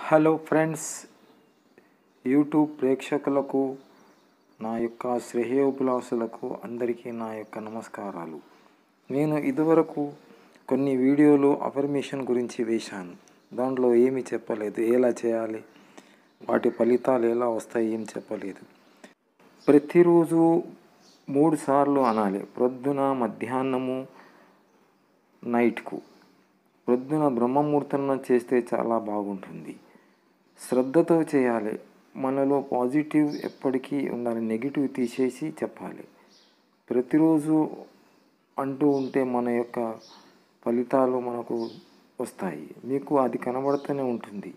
hello friends YouTube ప్రేక్షకులకు నా యొక్క శ్రేయోభిలాసులకు అందరికీ నా యొక్క నమస్కారాలు నేను ఇదివరకు కొన్ని వీడియోలు అఫర్మేషన్ గురించి వేశాను దాంట్లో ఏమీ చెప్పలేదు ఎలా చేయాలి వాటి ఫలితాలు ఎలా వస్తాయి ఏం చెప్పలేదు ప్రతిరోజు మూడు సార్లు అనాలి ప్రొద్దున మధ్యాహ్నము నైట్కు ప్రొద్దున బ్రహ్మముహూర్తంలో చేస్తే చాలా బాగుంటుంది శ్రద్ధతో చేయాలి మనలో పాజిటివ్ ఎప్పటికీ ఉండాలి నెగిటివ్ తీసేసి చెప్పాలి ప్రతిరోజు అంటూ ఉంటే మన యొక్క ఫలితాలు మనకు వస్తాయి మీకు అది కనబడుతూనే ఉంటుంది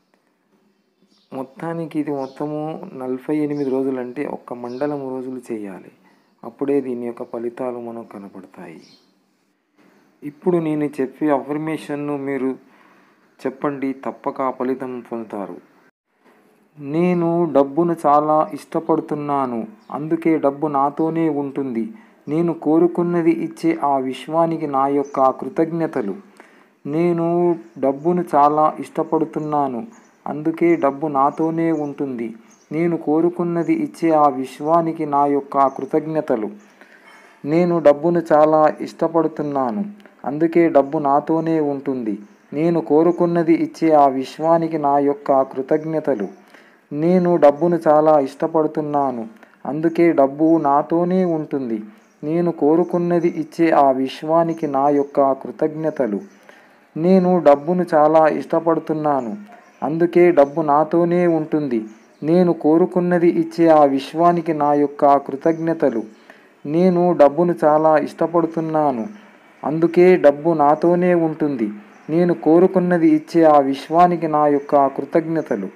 మొత్తానికి ఇది మొత్తము నలభై ఎనిమిది రోజులు అంటే ఒక్క మండలం రోజులు చేయాలి అప్పుడే దీని యొక్క ఫలితాలు మనకు కనపడతాయి ఇప్పుడు నేను చెప్పే అఫర్మేషన్ను మీరు చెప్పండి తప్పక ఆ ఫలితం పొందుతారు నేను డబ్బును చాలా ఇష్టపడుతున్నాను అందుకే డబ్బు నాతోనే ఉంటుంది నేను కోరుకున్నది ఇచ్చే ఆ విశ్వానికి నా యొక్క కృతజ్ఞతలు నేను డబ్బును చాలా ఇష్టపడుతున్నాను అందుకే డబ్బు నాతోనే ఉంటుంది నేను కోరుకున్నది ఇచ్చే ఆ విశ్వానికి నా యొక్క కృతజ్ఞతలు నేను డబ్బును చాలా ఇష్టపడుతున్నాను అందుకే డబ్బు నాతోనే ఉంటుంది నేను కోరుకున్నది ఇచ్చే ఆ విశ్వానికి నా యొక్క కృతజ్ఞతలు నేను డబ్బును చాలా ఇష్టపడుతున్నాను అందుకే డబ్బు నాతోనే ఉంటుంది నేను కోరుకున్నది ఇచ్చే ఆ విశ్వానికి నా యొక్క కృతజ్ఞతలు నేను డబ్బును చాలా ఇష్టపడుతున్నాను అందుకే డబ్బు నాతోనే ఉంటుంది నేను కోరుకున్నది ఇచ్చే ఆ విశ్వానికి నా యొక్క కృతజ్ఞతలు నేను డబ్బును చాలా ఇష్టపడుతున్నాను అందుకే డబ్బు నాతోనే ఉంటుంది నేను కోరుకున్నది ఇచ్చే ఆ విశ్వానికి నా యొక్క కృతజ్ఞతలు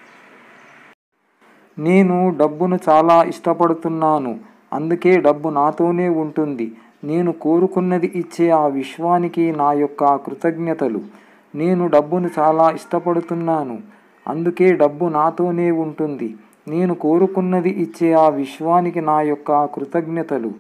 నేను డబ్బును చాలా ఇష్టపడుతున్నాను అందుకే డబ్బు నాతోనే ఉంటుంది నేను కోరుకున్నది ఇచ్చే ఆ విశ్వానికి నా యొక్క కృతజ్ఞతలు నేను డబ్బును చాలా ఇష్టపడుతున్నాను అందుకే డబ్బు నాతోనే ఉంటుంది నేను కోరుకున్నది ఇచ్చే ఆ విశ్వానికి నా యొక్క కృతజ్ఞతలు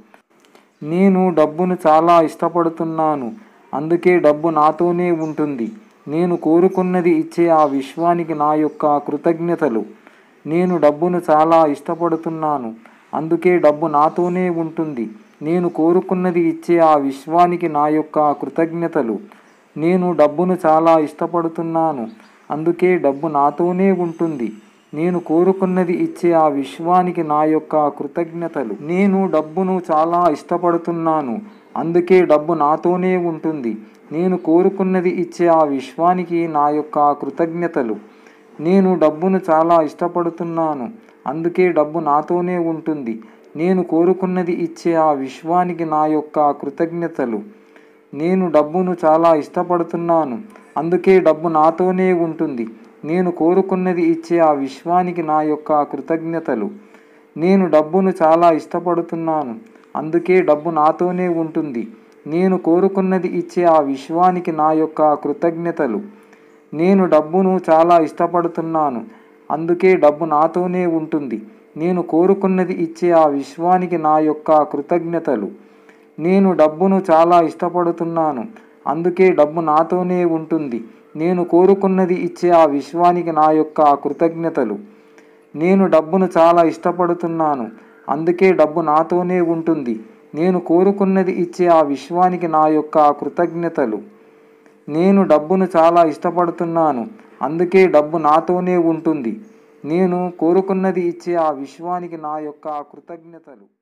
నేను డబ్బును చాలా ఇష్టపడుతున్నాను అందుకే డబ్బు నాతోనే ఉంటుంది నేను కోరుకున్నది ఇచ్చే ఆ విశ్వానికి నా యొక్క కృతజ్ఞతలు నేను డబ్బును చాలా ఇష్టపడుతున్నాను అందుకే డబ్బు నాతోనే ఉంటుంది నేను కోరుకున్నది ఇచ్చే ఆ విశ్వానికి నా యొక్క కృతజ్ఞతలు నేను డబ్బును చాలా ఇష్టపడుతున్నాను అందుకే డబ్బు నాతోనే ఉంటుంది నేను కోరుకున్నది ఇచ్చే ఆ విశ్వానికి నా యొక్క కృతజ్ఞతలు నేను డబ్బును చాలా ఇష్టపడుతున్నాను అందుకే డబ్బు నాతోనే ఉంటుంది నేను కోరుకున్నది ఇచ్చే ఆ విశ్వానికి నా యొక్క కృతజ్ఞతలు నేను డబ్బును చాలా ఇష్టపడుతున్నాను అందుకే డబ్బు నాతోనే ఉంటుంది నేను కోరుకున్నది ఇచ్చే ఆ విశ్వానికి నా యొక్క కృతజ్ఞతలు నేను డబ్బును చాలా ఇష్టపడుతున్నాను అందుకే డబ్బు నాతోనే ఉంటుంది నేను కోరుకున్నది ఇచ్చే ఆ విశ్వానికి నా యొక్క కృతజ్ఞతలు నేను డబ్బును చాలా ఇష్టపడుతున్నాను అందుకే డబ్బు నాతోనే ఉంటుంది నేను కోరుకున్నది ఇచ్చే ఆ విశ్వానికి నా యొక్క కృతజ్ఞతలు నేను డబ్బును చాలా ఇష్టపడుతున్నాను అందుకే డబ్బు నాతోనే ఉంటుంది నేను కోరుకున్నది ఇచ్చే ఆ విశ్వానికి నా యొక్క కృతజ్ఞతలు నేను డబ్బును చాలా ఇష్టపడుతున్నాను అందుకే డబ్బు నాతోనే ఉంటుంది నేను కోరుకున్నది ఇచ్చే ఆ విశ్వానికి నా యొక్క కృతజ్ఞతలు నేను డబ్బును చాలా ఇష్టపడుతున్నాను అందుకే డబ్బు నాతోనే ఉంటుంది నేను కోరుకున్నది ఇచ్చే ఆ విశ్వానికి నా యొక్క కృతజ్ఞతలు నేను డబ్బును చాలా ఇష్టపడుతున్నాను అందుకే డబ్బు నాతోనే ఉంటుంది నేను కోరుకున్నది ఇచ్చే ఆ విశ్వానికి నా యొక్క కృతజ్ఞతలు